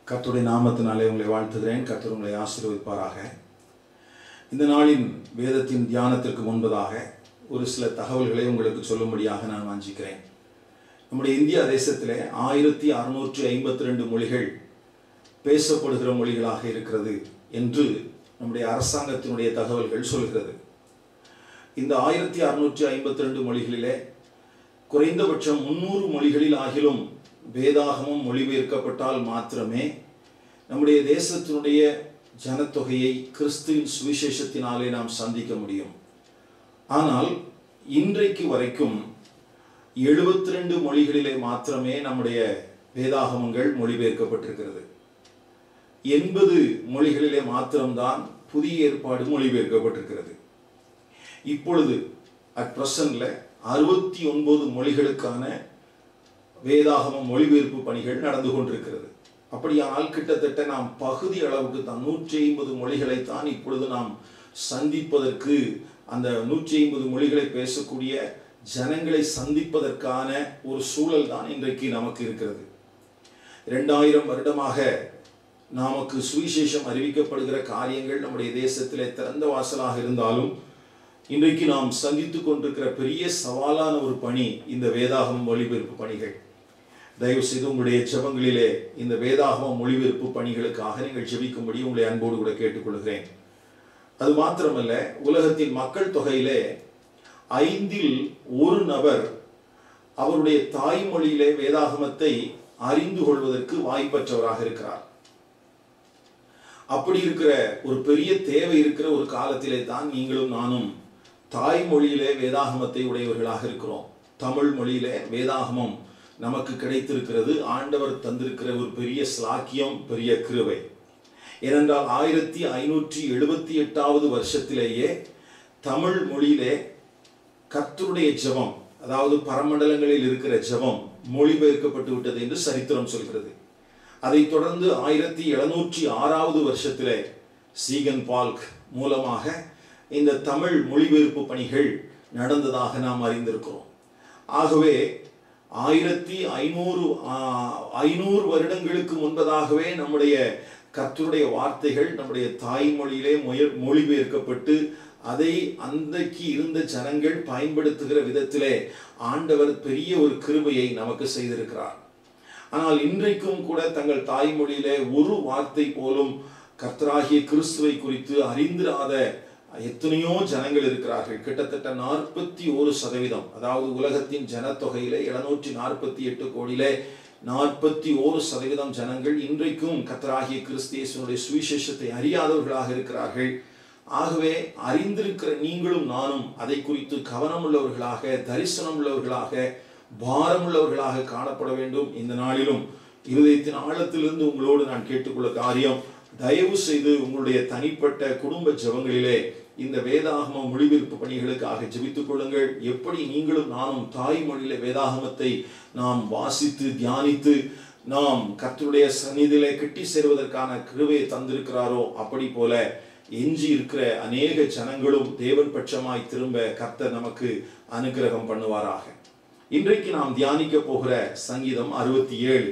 கர்த்தருடைய நாமத்தினாலே உங்களை வாழ்த்துகிறேன் கர்த்தர் உங்களை ஆசீர்வதிப்பாராக இந்த நாளின் வேதத்தின் தியானத்திற்கு முன்பதாக ஒரு சில தகவல்களை உங்களுக்கு சொல்லும்படியாக நான் வாஞ்சிக்கிறேன் நம்முடைய இந்தியா தேசத்திலே ஆயிரத்தி அறுநூற்றி ஐம்பத்தி ரெண்டு மொழிகள் பேசப்படுகிற மொழிகளாக இருக்கிறது என்று நம்முடைய அரசாங்கத்தினுடைய தகவல்கள் சொல்கிறது இந்த ஆயிரத்தி அறுநூற்றி ஐம்பத்தி ரெண்டு மொழிகளிலே குறைந்தபட்சம் முன்னூறு மொழிகளில் ஆகிலும் வேதாகமும் மொழிபெயர்க்கப்பட்டால் மாத்திரமே நம்முடைய தேசத்தினுடைய ஜனத்தொகையை கிறிஸ்துவின் சுவிசேஷத்தினாலே நாம் சந்திக்க முடியும் ஆனால் இன்றைக்கு வரைக்கும் எழுபத்தி ரெண்டு மொழிகளிலே மாத்திரமே நம்முடைய வேதாகமங்கள் மொழிபெயர்க்கப்பட்டிருக்கிறது எண்பது மொழிகளிலே மாத்திரம்தான் புதிய ஏற்பாடு மொழிபெயர்க்கப்பட்டிருக்கிறது இப்பொழுது அட் ப்ரெசன்ட்ல அறுபத்தி ஒன்பது மொழிகளுக்கான வேதாகம மொழிபெயர்ப்பு பணிகள் நடந்து கொண்டிருக்கிறது அப்படியானால் கிட்டத்தட்ட நாம் பகுதி அளவுக்கு தான் நூற்றி ஐம்பது மொழிகளைத்தான் இப்பொழுது நாம் சந்திப்பதற்கு அந்த நூற்றி ஐம்பது மொழிகளை பேசக்கூடிய ஜனங்களை சந்திப்பதற்கான ஒரு சூழல் தான் இன்றைக்கு நமக்கு இருக்கிறது இரண்டாயிரம் வருடமாக நமக்கு சுவிசேஷம் அறிவிக்கப்படுகிற காரியங்கள் நம்முடைய தேசத்திலே திறந்த வாசலாக இருந்தாலும் இன்றைக்கு நாம் சந்தித்துக் கொண்டிருக்கிற பெரிய சவாலான ஒரு பணி இந்த வேதாகம மொழிபெயர்ப்பு பணிகள் தயவு செய்து உங்களுடைய ஜெபங்களிலே இந்த வேதாகம மொழிபெயர்ப்பு பணிகளுக்காக நீங்கள் ஜெபிக்கும்படி உங்களை அன்போடு கூட கேட்டுக்கொள்கிறேன் அது மாத்திரமல்ல உலகத்தின் மக்கள் தொகையிலே ஐந்தில் ஒரு நபர் அவருடைய தாய்மொழியிலே வேதாகமத்தை அறிந்து கொள்வதற்கு வாய்ப்பற்றவராக இருக்கிறார் அப்படி இருக்கிற ஒரு பெரிய தேவை இருக்கிற ஒரு காலத்திலே தான் நீங்களும் நானும் தாய்மொழியிலே வேதாகமத்தை உடையவர்களாக இருக்கிறோம் தமிழ் மொழியிலே வேதாகமம் நமக்கு கிடைத்திருக்கிறது ஆண்டவர் தந்திருக்கிற ஒரு பெரிய ஸ்லாக்கியம் பெரிய கிருவை ஏனென்றால் ஆயிரத்தி ஐநூற்றி எழுபத்தி எட்டாவது வருஷத்திலேயே தமிழ் மொழியிலே கர்த்தருடைய ஜெபம் அதாவது பரமண்டலங்களில் இருக்கிற ஜெபம் மொழிபெயர்க்கப்பட்டு விட்டது என்று சரித்திரம் சொல்கிறது அதைத் தொடர்ந்து ஆயிரத்தி எழுநூற்றி ஆறாவது வருஷத்திலே சீகன் பால்க் மூலமாக இந்த தமிழ் மொழிபெயர்ப்பு பணிகள் நடந்ததாக நாம் அறிந்திருக்கிறோம் ஆகவே ஆயிரத்தி ஐநூறு ஐநூறு வருடங்களுக்கு முன்பதாகவே நம்முடைய கர்த்தருடைய வார்த்தைகள் நம்முடைய தாய்மொழியிலே மொழி மொழிபெயர்க்கப்பட்டு அதை அன்றைக்கு இருந்த ஜனங்கள் பயன்படுத்துகிற விதத்திலே ஆண்டவர் பெரிய ஒரு கிருபையை நமக்கு செய்திருக்கிறார் ஆனால் இன்றைக்கும் கூட தங்கள் தாய்மொழியிலே ஒரு வார்த்தை போலும் கர்த்தராகிய கிறிஸ்துவை குறித்து அறிந்திராத எத்தனையோ ஜனங்கள் இருக்கிறார்கள் கிட்டத்தட்ட நாற்பத்தி ஒரு சதவீதம் அதாவது உலகத்தின் ஜனத்தொகையிலே எழுநூற்றி நாற்பத்தி எட்டு கோடியிலே நாற்பத்தி ஓரு சதவீதம் ஜனங்கள் இன்றைக்கும் கத்தராகிய கிறிஸ்தியேசனுடைய சுவிசேஷத்தை அறியாதவர்களாக இருக்கிறார்கள் ஆகவே அறிந்திருக்கிற நீங்களும் நானும் அதை குறித்து கவனம் உள்ளவர்களாக தரிசனம் உள்ளவர்களாக பாரம் உள்ளவர்களாக காணப்பட வேண்டும் இந்த நாளிலும் இருதயத்தின் ஆழத்திலிருந்து உங்களோடு நான் கேட்டுக்கொள்ள காரியம் தயவு செய்து உங்களுடைய தனிப்பட்ட குடும்ப ஜபங்களிலே இந்த வேதாகம மொழிபெயர்ப்பு பணிகளுக்காக ஜெபித்துக் கொள்ளுங்கள் எப்படி நீங்களும் நானும் தாய்மொழியில வேதாகமத்தை நாம் வாசித்து தியானித்து நாம் கர்த்தருடைய சந்நிதியிலே கிட்டி சேர்வதற்கான கிருவையை தந்திருக்கிறாரோ அப்படி போல எஞ்சி இருக்கிற அநேக ஜனங்களும் தேவன் பட்சமாய் திரும்ப கர்த்தர் நமக்கு அனுகிரகம் பண்ணுவாராக இன்றைக்கு நாம் தியானிக்க போகிற சங்கீதம் அறுபத்தி ஏழு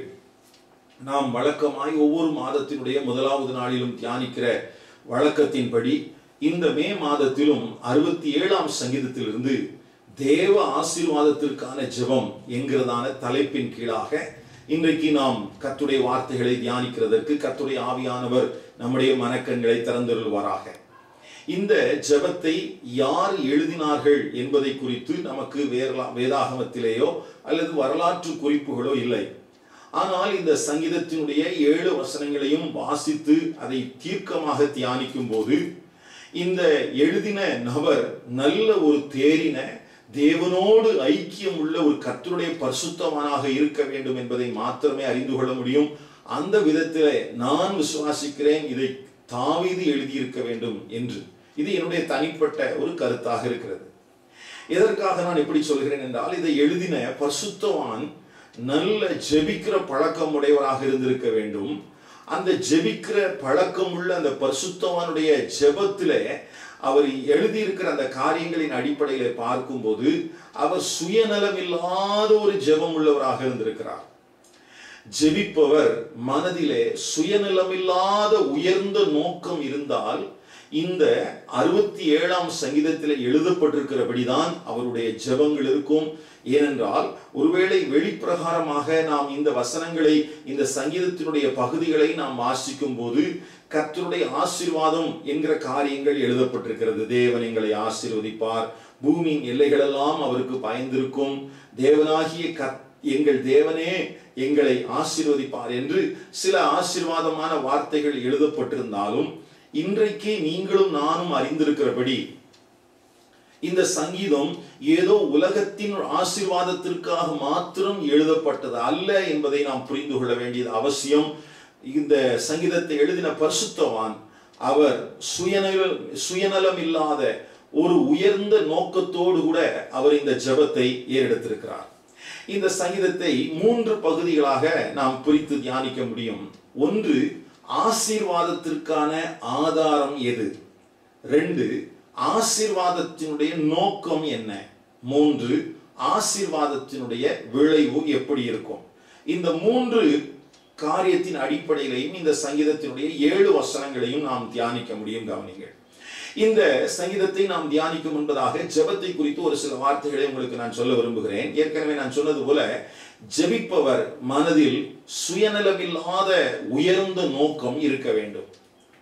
நாம் வழக்கமாய் ஒவ்வொரு மாதத்தினுடைய முதலாவது நாளிலும் தியானிக்கிற வழக்கத்தின்படி இந்த மே மாதத்திலும் அறுபத்தி ஏழாம் சங்கீதத்திலிருந்து தேவ ஆசீர்வாதத்திற்கான ஜெபம் என்கிறதான தலைப்பின் கீழாக இன்றைக்கு நாம் கத்துடைய வார்த்தைகளை தியானிக்கிறதற்கு கத்துடைய ஆவியானவர் நம்முடைய மனக்கண்களை திறந்துள்ளுவாராக இந்த ஜெபத்தை யார் எழுதினார்கள் என்பதை குறித்து நமக்கு வேதாகமத்திலேயோ அல்லது வரலாற்று குறிப்புகளோ இல்லை ஆனால் இந்த சங்கீதத்தினுடைய ஏழு வசனங்களையும் வாசித்து அதை தீர்க்கமாக தியானிக்கும் போது இந்த எழுதின நபர் நல்ல ஒரு தேரின தேவனோடு ஐக்கியம் உள்ள ஒரு கர்த்தருடைய பரிசுத்தமானாக இருக்க வேண்டும் என்பதை மாத்திரமே அறிந்து கொள்ள முடியும் அந்த விதத்தில் நான் விசுவாசிக்கிறேன் இதை தாவிது எழுதியிருக்க வேண்டும் என்று இது என்னுடைய தனிப்பட்ட ஒரு கருத்தாக இருக்கிறது எதற்காக நான் எப்படி சொல்கிறேன் என்றால் இதை எழுதின பரிசுத்தவான் நல்ல ஜெபிக்கிற பழக்கம் உடையவராக இருந்திருக்க வேண்டும் அந்த ஜெபிக்கிற பழக்கம் உள்ள அந்த பரிசுத்தவானுடைய ஜெபத்திலே அவர் எழுதியிருக்கிற அந்த காரியங்களின் அடிப்படையில பார்க்கும்போது அவர் சுயநலம் இல்லாத ஒரு ஜெபம் உள்ளவராக இருந்திருக்கிறார் ஜெபிப்பவர் மனதிலே சுயநலமில்லாத உயர்ந்த நோக்கம் இருந்தால் இந்த அறுபத்தி ஏழாம் சங்கீதத்தில் எழுதப்பட்டிருக்கிறபடிதான் அவருடைய ஜெபங்கள் இருக்கும் ஏனென்றால் ஒருவேளை வெளிப்பிரகாரமாக நாம் இந்த வசனங்களை இந்த சங்கீதத்தினுடைய பகுதிகளை நாம் வாசிக்கும் போது கர்த்தருடைய ஆசீர்வாதம் என்கிற காரியங்கள் எழுதப்பட்டிருக்கிறது தேவன் எங்களை ஆசீர்வதிப்பார் பூமியின் எல்லைகளெல்லாம் அவருக்கு பயந்திருக்கும் தேவனாகிய கத் எங்கள் தேவனே எங்களை ஆசீர்வதிப்பார் என்று சில ஆசீர்வாதமான வார்த்தைகள் எழுதப்பட்டிருந்தாலும் இன்றைக்கு நீங்களும் நானும் அறிந்திருக்கிறபடி இந்த சங்கீதம் ஏதோ உலகத்தின் ஆசீர்வாதத்திற்காக மாத்திரம் எழுதப்பட்டது அல்ல என்பதை நாம் புரிந்து கொள்ள வேண்டியது அவசியம் இந்த சங்கீதத்தை எழுதின பரிசுத்தவான் அவர் சுயநல சுயநலம் இல்லாத ஒரு உயர்ந்த நோக்கத்தோடு கூட அவர் இந்த ஜெபத்தை ஏறெடுத்திருக்கிறார் இந்த சங்கீதத்தை மூன்று பகுதிகளாக நாம் பிரித்து தியானிக்க முடியும் ஒன்று ஆசீர்வாதத்திற்கான ஆதாரம் எது ரெண்டு ஆசீர்வாதத்தினுடைய நோக்கம் என்ன மூன்று ஆசீர்வாதத்தினுடைய விளைவு எப்படி இருக்கும் இந்த மூன்று காரியத்தின் அடிப்படையிலையும் இந்த சங்கீதத்தினுடைய ஏழு வசனங்களையும் நாம் தியானிக்க முடியும் கவனிங்கள் இந்த சங்கீதத்தை நாம் தியானிக்கும் முன்பதாக ஜெபத்தை குறித்து ஒரு சில வார்த்தைகளை உங்களுக்கு நான் சொல்ல விரும்புகிறேன் ஏற்கனவே நான் சொன்னது போல ஜெபிப்பவர் மனதில் சுயநலமில்லாத உயர்ந்த நோக்கம் இருக்க வேண்டும்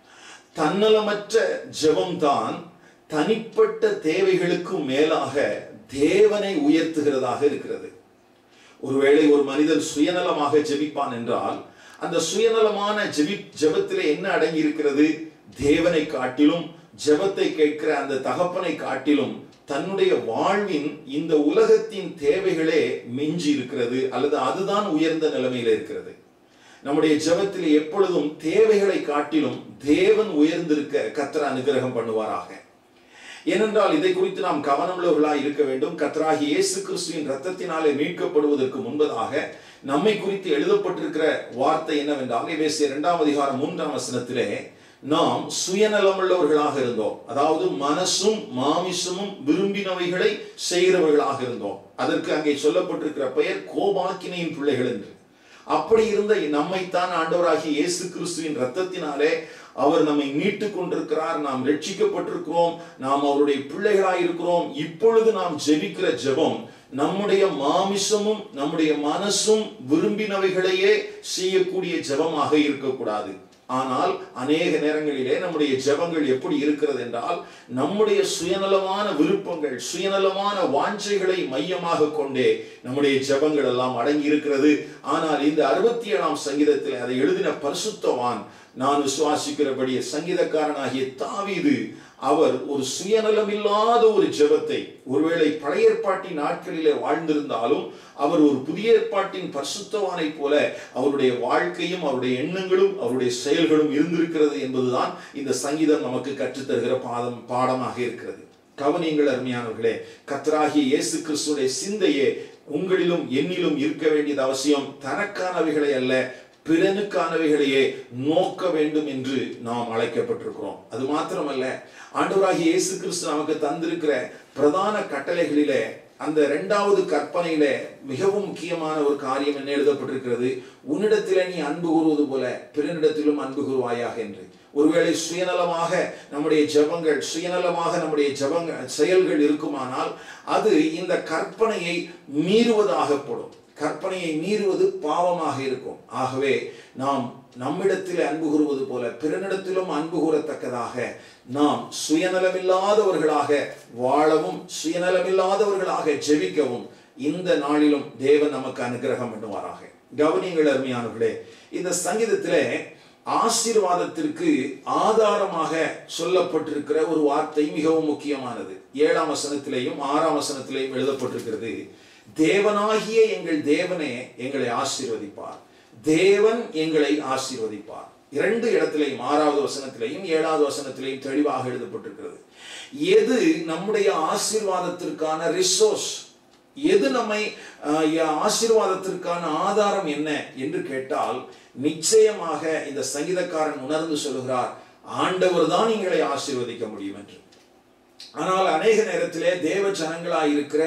தன்னலமற்ற ஜெபம்தான் தனிப்பட்ட தேவைகளுக்கு மேலாக தேவனை உயர்த்துகிறதாக இருக்கிறது ஒருவேளை ஒரு மனிதன் சுயநலமாக ஜெபிப்பான் என்றால் அந்த சுயநலமான ஜெபி ஜெபத்திலே என்ன அடங்கி இருக்கிறது தேவனை காட்டிலும் ஜெபத்தை கேட்கிற அந்த தகப்பனை காட்டிலும் தன்னுடைய வாழ்வின் இந்த உலகத்தின் தேவைகளே மிஞ்சி இருக்கிறது அல்லது அதுதான் உயர்ந்த நிலைமையில இருக்கிறது நம்முடைய ஜெபத்தில் எப்பொழுதும் தேவைகளை காட்டிலும் தேவன் உயர்ந்திருக்க கத்திர அனுகிரகம் பண்ணுவாராக ஏனென்றால் இதை குறித்து நாம் கவனமுள்ளவர்களாய் இருக்க வேண்டும் கத்ராகி இயேசு கிறிஸ்துவின் ரத்தத்தினாலே மீட்கப்படுவதற்கு முன்பதாக நம்மை குறித்து எழுதப்பட்டிருக்கிற வார்த்தை என்னவென்றால் எபேசிய இரண்டாம் அதிகாரம் மூன்றாம் வசனத்திலே நாம் சுயநலமுள்ளவர்களாக இருந்தோம் அதாவது மனசும் மாமிசமும் விரும்பினவைகளை செய்கிறவர்களாக இருந்தோம் அதற்கு அங்கே சொல்லப்பட்டிருக்கிற பெயர் கோபாக்கினையின் பிள்ளைகள் என்று அப்படி இருந்த நம்மைத்தான் ஆண்டவராகிய இயேசு கிறிஸ்துவின் ரத்தத்தினாலே அவர் நம்மை மீட்டுக் கொண்டிருக்கிறார் நாம் ரட்சிக்கப்பட்டிருக்கிறோம் நாம் அவருடைய பிள்ளைகளாய் இருக்கிறோம் இப்பொழுது நாம் ஜெபிக்கிற ஜெபம் நம்முடைய மாமிசமும் நம்முடைய மனசும் விரும்பினவைகளையே செய்யக்கூடிய ஜெபமாக இருக்கக்கூடாது ஆனால் அநேக நேரங்களிலே நம்முடைய ஜெபங்கள் எப்படி இருக்கிறது என்றால் நம்முடைய சுயநலமான விருப்பங்கள் சுயநலமான வாஞ்சைகளை மையமாக கொண்டே நம்முடைய ஜெபங்கள் எல்லாம் அடங்கி இருக்கிறது ஆனால் இந்த அறுபத்தி ஏழாம் சங்கீதத்தில் அதை எழுதின பரிசுத்தவான் நான் விசுவாசிக்கிறபடி சங்கீதக்காரனாகிய தாவீது அவர் ஒரு சுயநலமில்லாத ஒரு ஜெபத்தை ஒருவேளை பழைய ஏற்பாட்டின் நாட்களிலே வாழ்ந்திருந்தாலும் அவர் ஒரு புதிய ஏற்பாட்டின் பரிசுத்தவானை போல அவருடைய வாழ்க்கையும் அவருடைய எண்ணங்களும் அவருடைய செயல்களும் இருந்திருக்கிறது என்பதுதான் இந்த சங்கீதம் நமக்கு கற்றுத்தருகிற பாதம் பாடமாக இருக்கிறது கவனியங்கள் அருமையானவர்களே கத்தராகிய இயேசு கிறிஸ்துடைய சிந்தையே உங்களிலும் என்னிலும் இருக்க வேண்டியது அவசியம் தனக்கானவைகளை அல்ல பிறனுக்கானவைகளையே நோக்க வேண்டும் என்று நாம் அழைக்கப்பட்டிருக்கிறோம் அது மாத்திரமல்ல ஆண்டவராகிய இயேசு கிறிஸ்து நமக்கு தந்திருக்கிற பிரதான கட்டளைகளிலே அந்த இரண்டாவது கற்பனையில மிகவும் முக்கியமான ஒரு காரியம் என்ன எழுதப்பட்டிருக்கிறது உன்னிடத்திலே நீ அன்பு கூறுவது போல பிறனிடத்திலும் அன்பு கூறுவாயாக என்று ஒருவேளை சுயநலமாக நம்முடைய ஜபங்கள் சுயநலமாக நம்முடைய ஜபங்கள் செயல்கள் இருக்குமானால் அது இந்த கற்பனையை மீறுவதாகப்படும் கற்பனையை மீறுவது பாவமாக இருக்கும் ஆகவே நாம் நம்மிடத்தில் அன்பு கூறுவது போல பிறனிடத்திலும் அன்பு கூறத்தக்கதாக நாம் சுயநலமில்லாதவர்களாக வாழவும் சுயநலமில்லாதவர்களாக ஜெபிக்கவும் இந்த நாளிலும் தேவன் நமக்கு அனுகிரகம் பண்ணுவாராக கவனியங்கள் அருமையானவர்களே இந்த சங்கீதத்திலே ஆசீர்வாதத்திற்கு ஆதாரமாக சொல்லப்பட்டிருக்கிற ஒரு வார்த்தை மிகவும் முக்கியமானது ஏழாம் வசனத்திலேயும் ஆறாம் வசனத்திலேயும் எழுதப்பட்டிருக்கிறது தேவனாகிய எங்கள் தேவனே எங்களை ஆசீர்வதிப்பார் தேவன் எங்களை ஆசீர்வதிப்பார் இரண்டு இடத்திலையும் ஆறாவது வசனத்திலையும் ஏழாவது வசனத்திலையும் தெளிவாக எழுதப்பட்டிருக்கிறது எது நம்முடைய ஆசீர்வாதத்திற்கான ரிசோர்ஸ் எது நம்மை ஆசீர்வாதத்திற்கான ஆதாரம் என்ன என்று கேட்டால் நிச்சயமாக இந்த சங்கீதக்காரன் உணர்ந்து சொல்லுகிறார் ஆண்டவர் தான் எங்களை ஆசீர்வதிக்க முடியும் என்று ஆனால் அநேக நேரத்திலே தேவ ஜனங்களாய் இருக்கிற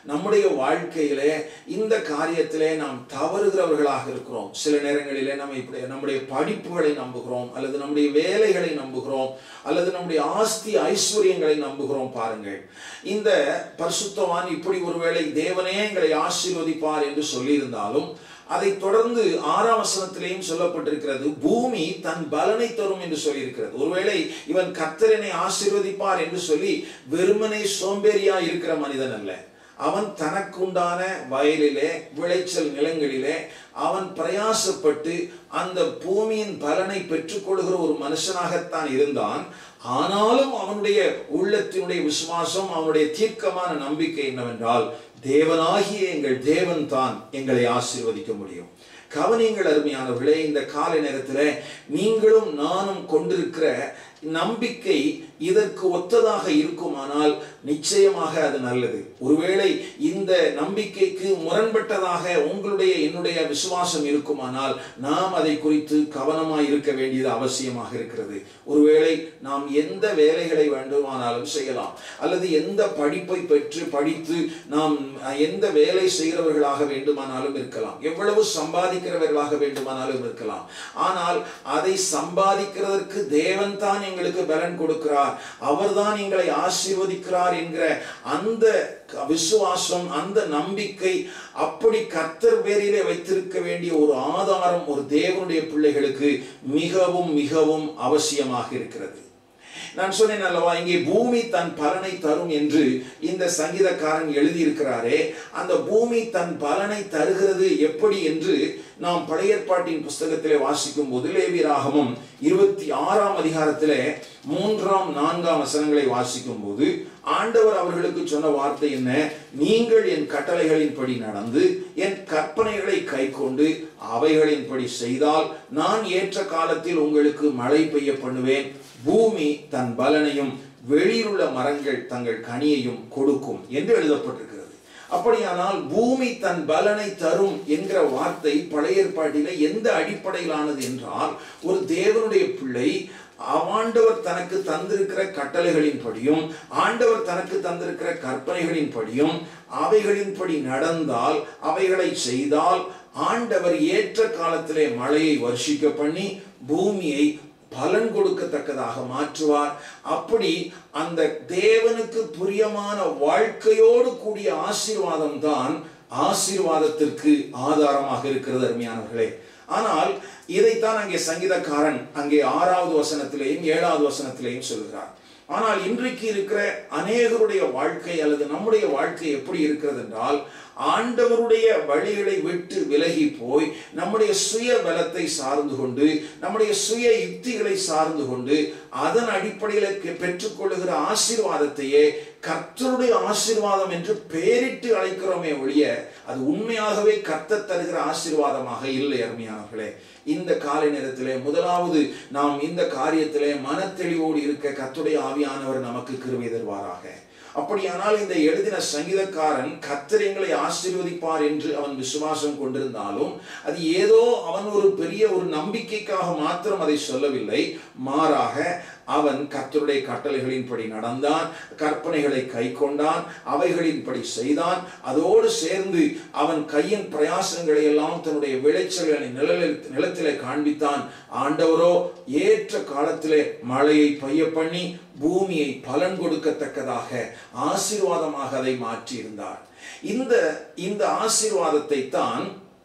நம்முடைய வாழ்க்கையிலே இந்த காரியத்திலே நாம் தவறுகிறவர்களாக இருக்கிறோம் சில நேரங்களிலே நம்ம இப்படி நம்முடைய படிப்புகளை நம்புகிறோம் அல்லது நம்முடைய வேலைகளை நம்புகிறோம் அல்லது நம்முடைய ஆஸ்தி ஐஸ்வர்யங்களை நம்புகிறோம் பாருங்கள் இந்த பரிசுத்தவான் இப்படி ஒருவேளை தேவனே எங்களை ஆசீர்வதிப்பார் என்று சொல்லியிருந்தாலும் அதை தொடர்ந்து ஆறாம் வசனத்திலேயும் சொல்லப்பட்டிருக்கிறது பூமி தன் பலனை தரும் என்று சொல்லியிருக்கிறது ஒருவேளை இவன் கர்த்தரனை ஆசீர்வதிப்பார் என்று சொல்லி வெறுமனே சோம்பேறியா இருக்கிற மனிதன் அல்ல அவன் தனக்குண்டான வயலிலே விளைச்சல் நிலங்களிலே அவன் பிரயாசப்பட்டு அந்த பூமியின் பலனை பெற்றுக்கொள்கிற ஒரு மனுஷனாகத்தான் இருந்தான் ஆனாலும் அவனுடைய உள்ளத்தினுடைய விசுவாசம் அவனுடைய தீர்க்கமான நம்பிக்கை என்னவென்றால் தேவனாகிய எங்கள் தேவன் தான் எங்களை ஆசீர்வதிக்க முடியும் கவனியங்கள் அருமையானவர்களே இந்த காலை நேரத்தில் நீங்களும் நானும் கொண்டிருக்கிற நம்பிக்கை இதற்கு ஒத்ததாக இருக்குமானால் நிச்சயமாக அது நல்லது ஒருவேளை இந்த நம்பிக்கைக்கு முரண்பட்டதாக உங்களுடைய என்னுடைய விசுவாசம் இருக்குமானால் நாம் அதை குறித்து கவனமாய் இருக்க வேண்டியது அவசியமாக இருக்கிறது ஒருவேளை நாம் எந்த வேலைகளை வேண்டுமானாலும் செய்யலாம் அல்லது எந்த படிப்பை பெற்று படித்து நாம் எந்த வேலை செய்கிறவர்களாக வேண்டுமானாலும் இருக்கலாம் எவ்வளவு சம்பாதிக்கிறவர்களாக வேண்டுமானாலும் இருக்கலாம் ஆனால் அதை சம்பாதிக்கிறதற்கு தேவன் தான் எங்களுக்கு பலன் கொடுக்கிறார் அவர்தான் எங்களை ஆசீர்வதிக்கிறார் என்கிற அந்த விசுவாசம் அந்த நம்பிக்கை அப்படி கர்த்தர் பேரிலே வைத்திருக்க வேண்டிய ஒரு ஆதாரம் ஒரு தேவனுடைய பிள்ளைகளுக்கு மிகவும் மிகவும் அவசியமாக இருக்கிறது நான் சொன்னேன் அல்லவா இங்கே பூமி தன் பலனை தரும் என்று இந்த சங்கீதக்காரன் எழுதியிருக்கிறாரே அந்த பூமி தன் பலனை தருகிறது எப்படி என்று நாம் பழைய ஏற்பாட்டின் புஸ்தகத்திலே வாசிக்கும் போது லேவியராகமும் இருபத்தி ஆறாம் அதிகாரத்திலே மூன்றாம் நான்காம் வசனங்களை வாசிக்கும் போது ஆண்டவர் அவர்களுக்கு சொன்ன வார்த்தை என்ன நீங்கள் என் கட்டளைகளின்படி நடந்து என் கற்பனைகளை கை கொண்டு அவைகளின்படி செய்தால் நான் ஏற்ற காலத்தில் உங்களுக்கு மழை பெய்ய பண்ணுவேன் பூமி தன் பலனையும் வெளியிலுள்ள மரங்கள் தங்கள் கனியையும் கொடுக்கும் என்று எழுதப்பட்டிருக்கிறது அப்படியானால் பூமி தன் பலனை தரும் என்கிற வார்த்தை பழைய ஏற்பாட்டில எந்த அடிப்படையிலானது என்றால் ஒரு தேவனுடைய பிள்ளை ஆண்டவர் தனக்கு தந்திருக்கிற கட்டளைகளின்படியும் ஆண்டவர் தனக்கு தந்திருக்கிற கற்பனைகளின்படியும் அவைகளின்படி நடந்தால் அவைகளை செய்தால் ஆண்டவர் ஏற்ற காலத்திலே மழையை வருஷிக்க பண்ணி பூமியை பலன் கொடுக்கத்தக்கதாக மாற்றுவார் அப்படி அந்த தேவனுக்கு பிரியமான வாழ்க்கையோடு கூடிய ஆசீர்வாதம் தான் ஆசீர்வாதத்திற்கு ஆதாரமாக இருக்கிறது அருமையானவர்களே ஆனால் இதைத்தான் அங்கே சங்கீதக்காரன் அங்கே ஆறாவது வசனத்திலேயும் ஏழாவது வசனத்திலேயும் சொல்கிறார் ஆனால் இன்றைக்கு இருக்கிற அநேகருடைய வாழ்க்கை அல்லது நம்முடைய வாழ்க்கை எப்படி இருக்கிறது என்றால் ஆண்டவருடைய வழிகளை விட்டு விலகி போய் நம்முடைய சுய பலத்தை சார்ந்து கொண்டு நம்முடைய சுய யுக்திகளை சார்ந்து கொண்டு அதன் அடிப்படையில் பெற்றுக்கொள்ளுகிற ஆசீர்வாதத்தையே கர்த்தருடைய ஆசீர்வாதம் என்று பெயரிட்டு அழைக்கிறோமே ஒழிய அது உண்மையாகவே கர்த்தர் தருகிற ஆசீர்வாதமாக இல்லை அருமையானவர்களே இந்த காலை நேரத்திலே முதலாவது நாம் இந்த காரியத்திலே மனத்தெளிவோடு இருக்க கத்துடைய ஆவியானவர் நமக்கு கிருவை தருவாராக அப்படியானால் இந்த எழுதின சங்கீதக்காரன் கத்தர் எங்களை ஆசீர்வதிப்பார் என்று அவன் விசுவாசம் கொண்டிருந்தாலும் அது ஏதோ அவன் ஒரு பெரிய ஒரு நம்பிக்கைக்காக மாத்திரம் அதை சொல்லவில்லை மாறாக அவன் கர்த்தருடைய கட்டளைகளின்படி நடந்தான் கற்பனைகளை கை கொண்டான் அவைகளின்படி செய்தான் அதோடு சேர்ந்து அவன் கையின் பிரயாசங்களை எல்லாம் தன்னுடைய விளைச்சல்களை நிழலில் நிலத்திலே காண்பித்தான் ஆண்டவரோ ஏற்ற காலத்திலே மழையை பைய பண்ணி பூமியை பலன் கொடுக்கத்தக்கதாக ஆசீர்வாதமாக அதை மாற்றியிருந்தார் இந்த இந்த ஆசீர்வாதத்தை தான்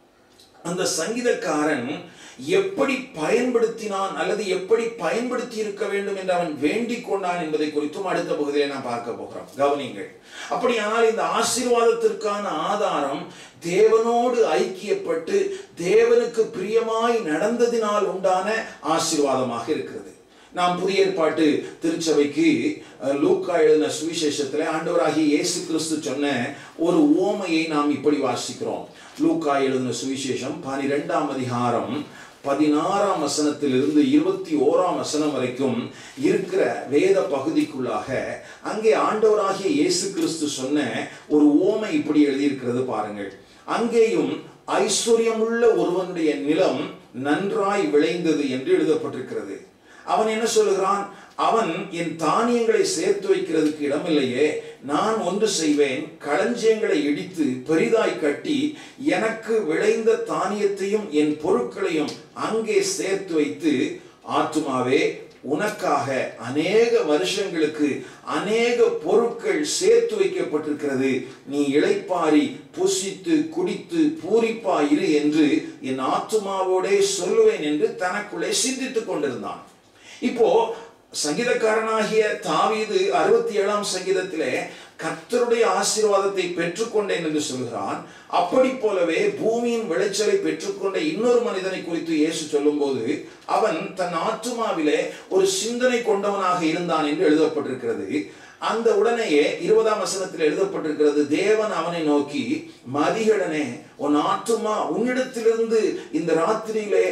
அந்த சங்கீதக்காரன் எப்படி பயன்படுத்தினான் அல்லது எப்படி பயன்படுத்தி இருக்க வேண்டும் என்று அவன் வேண்டிக் கொண்டான் என்பதை குறித்தும் அடுத்த பகுதியிலே நாம் பார்க்க போகிறோம் கவனிங்கள் அப்படியானால் இந்த ஆசீர்வாதத்திற்கான ஆதாரம் தேவனோடு ஐக்கியப்பட்டு தேவனுக்கு பிரியமாய் நடந்ததினால் உண்டான ஆசீர்வாதமாக இருக்கிறது நாம் புதிய ஏற்பாட்டு திருச்சபைக்கு லூக்கா எழுதின சுவிசேஷத்தில் ஆண்டவராகிய இயேசு கிறிஸ்து சொன்ன ஒரு ஓமையை நாம் இப்படி வாசிக்கிறோம் லூக்கா எழுதின சுவிசேஷம் பனிரெண்டாம் அதிகாரம் பதினாறாம் வசனத்திலிருந்து இருபத்தி ஓராம் வசனம் வரைக்கும் இருக்கிற வேத பகுதிக்குள்ளாக அங்கே ஆண்டவராகிய இயேசு கிறிஸ்து சொன்ன ஒரு ஓமை இப்படி எழுதியிருக்கிறது பாருங்கள் அங்கேயும் ஐஸ்வர்யமுள்ள ஒருவனுடைய நிலம் நன்றாய் விளைந்தது என்று எழுதப்பட்டிருக்கிறது அவன் என்ன சொல்லுகிறான் அவன் என் தானியங்களை சேர்த்து வைக்கிறதுக்கு இடமில்லையே நான் ஒன்று செய்வேன் களஞ்சியங்களை இடித்து பெரிதாய் கட்டி எனக்கு விளைந்த தானியத்தையும் என் பொருட்களையும் அங்கே சேர்த்து வைத்து ஆத்துமாவே உனக்காக அநேக வருஷங்களுக்கு அநேக பொருட்கள் சேர்த்து வைக்கப்பட்டிருக்கிறது நீ இளைப்பாரி புசித்து குடித்து பூரிப்பா இரு என்று என் ஆத்துமாவோடே சொல்லுவேன் என்று தனக்குள்ளே சிந்தித்துக் கொண்டிருந்தான் இப்போ சங்கீதக்காரனாகிய தாவீது அறுபத்தி ஏழாம் சங்கீதத்திலே கர்த்தருடைய ஆசீர்வாதத்தை பெற்றுக்கொண்டேன் என்று சொல்கிறான் அப்படி போலவே பூமியின் விளைச்சலை பெற்றுக்கொண்ட இன்னொரு மனிதனை குறித்து இயேசு சொல்லும்போது அவன் தன் ஆத்துமாவிலே ஒரு சிந்தனை கொண்டவனாக இருந்தான் என்று எழுதப்பட்டிருக்கிறது அந்த உடனேயே இருபதாம் வசனத்தில் எழுதப்பட்டிருக்கிறது தேவன் அவனை நோக்கி மதிகடனே உன் ஆத்துமா உன்னிடத்திலிருந்து இந்த ராத்திரியிலே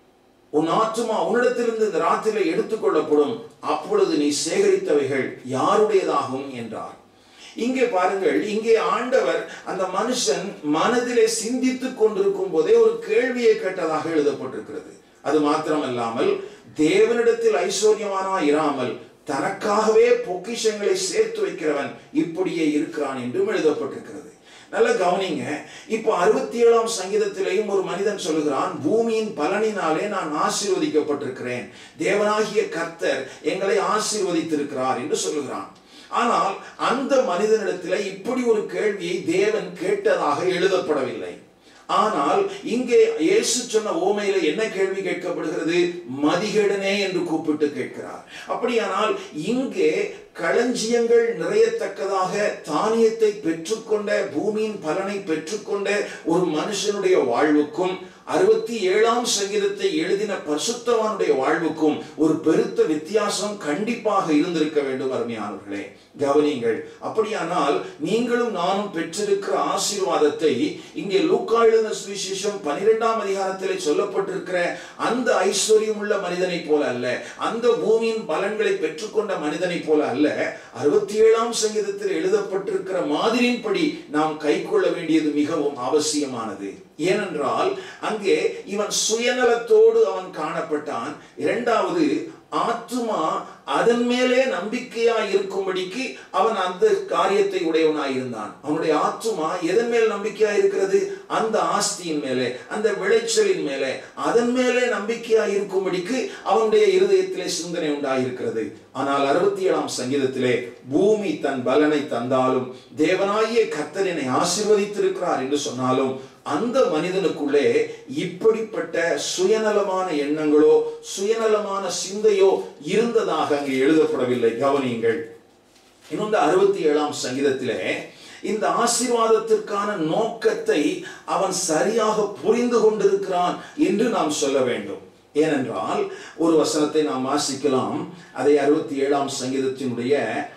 உன் ஆத்துமா உன்னிடத்திலிருந்து இந்த ராத்திரியிலே எடுத்துக்கொள்ளப்படும் அப்பொழுது நீ சேகரித்தவைகள் யாருடையதாகும் என்றார் இங்கே பாருங்கள் இங்கே ஆண்டவர் அந்த மனுஷன் மனதிலே சிந்தித்துக் கொண்டிருக்கும் போதே ஒரு கேள்வியை கேட்டதாக எழுதப்பட்டிருக்கிறது அது மாத்திரமல்லாமல் தேவனிடத்தில் ஐஸ்வர்யமானா இராமல் தனக்காகவே பொக்கிஷங்களை சேர்த்து வைக்கிறவன் இப்படியே இருக்கிறான் என்றும் எழுதப்பட்டிருக்கிறது நல்ல கவனிங்க இப்போ அறுபத்தி ஏழாம் சங்கீதத்திலேயும் ஒரு மனிதன் சொல்லுகிறான் பூமியின் பலனினாலே நான் ஆசீர்வதிக்கப்பட்டிருக்கிறேன் தேவனாகிய கர்த்தர் எங்களை ஆசீர்வதித்திருக்கிறார் என்று சொல்லுகிறான் ஆனால் அந்த மனிதனிடத்தில் இப்படி ஒரு கேள்வியை தேவன் கேட்டதாக எழுதப்படவில்லை ஆனால் இங்கே இயேசு சொன்ன ஓமையில என்ன கேள்வி கேட்கப்படுகிறது மதிகேடனே என்று கூப்பிட்டு கேட்கிறார் அப்படியானால் இங்கே களஞ்சியங்கள் நிறையத்தக்கதாக தானியத்தை பெற்றுக்கொண்ட பூமியின் பலனை பெற்றுக்கொண்ட ஒரு மனுஷனுடைய வாழ்வுக்கும் அறுபத்தி ஏழாம் சங்கீதத்தை எழுதின பரிசுத்தவானுடைய வாழ்வுக்கும் ஒரு பெருத்த வித்தியாசம் கண்டிப்பாக இருந்திருக்க வேண்டும் அருமையானவர்களே கவனிங்கள் அப்படியானால் நீங்களும் நானும் பெற்றிருக்கிற ஆசீர்வாதத்தை இங்கே லூக்கா எழுதின சுவிசேஷம் பனிரெண்டாம் அதிகாரத்திலே சொல்லப்பட்டிருக்கிற அந்த ஐஸ்வர்யம் உள்ள மனிதனை போல அல்ல அந்த பூமியின் பலன்களை பெற்றுக்கொண்ட மனிதனை போல அல்ல அறுபத்தி ஏழாம் சங்கீதத்தில் எழுதப்பட்டிருக்கிற மாதிரியின்படி நாம் கை கொள்ள வேண்டியது மிகவும் அவசியமானது ஏனென்றால் அங்கே இவன் சுயநலத்தோடு அவன் காணப்பட்டான் இரண்டாவது ஆத்துமா அதன் மேலே நம்பிக்கையா இருக்கும்படிக்கு அவன் அந்த காரியத்தை உடையவனாய் இருந்தான் அவனுடைய ஆத்துமா எதன் மேல் நம்பிக்கையா இருக்கிறது அந்த ஆஸ்தியின் மேலே அந்த விளைச்சலின் மேலே அதன் மேலே நம்பிக்கையா இருக்கும்படிக்கு அவனுடைய இருதயத்திலே சிந்தனை உண்டாயிருக்கிறது ஆனால் அறுபத்தி ஏழாம் சங்கீதத்திலே பூமி தன் பலனை தந்தாலும் தேவனாகிய கர்த்தரினை ஆசிர்வதித்திருக்கிறார் என்று சொன்னாலும் அந்த மனிதனுக்குள்ளே இப்படிப்பட்ட சுயநலமான எண்ணங்களோ சுயநலமான சிந்தையோ இருந்ததாக அங்கே எழுதப்படவில்லை கவனியுங்கள் இன்னொன்று அறுபத்தி ஏழாம் சங்கீதத்திலே இந்த ஆசீர்வாதத்திற்கான நோக்கத்தை அவன் சரியாக புரிந்து கொண்டிருக்கிறான் என்று நாம் சொல்ல வேண்டும் ஏனென்றால் ஒரு வசனத்தை நாம் வாசிக்கலாம் அதை அறுபத்தி ஏழாம் சங்கீதத்தினுடைய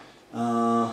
ஆஹ்,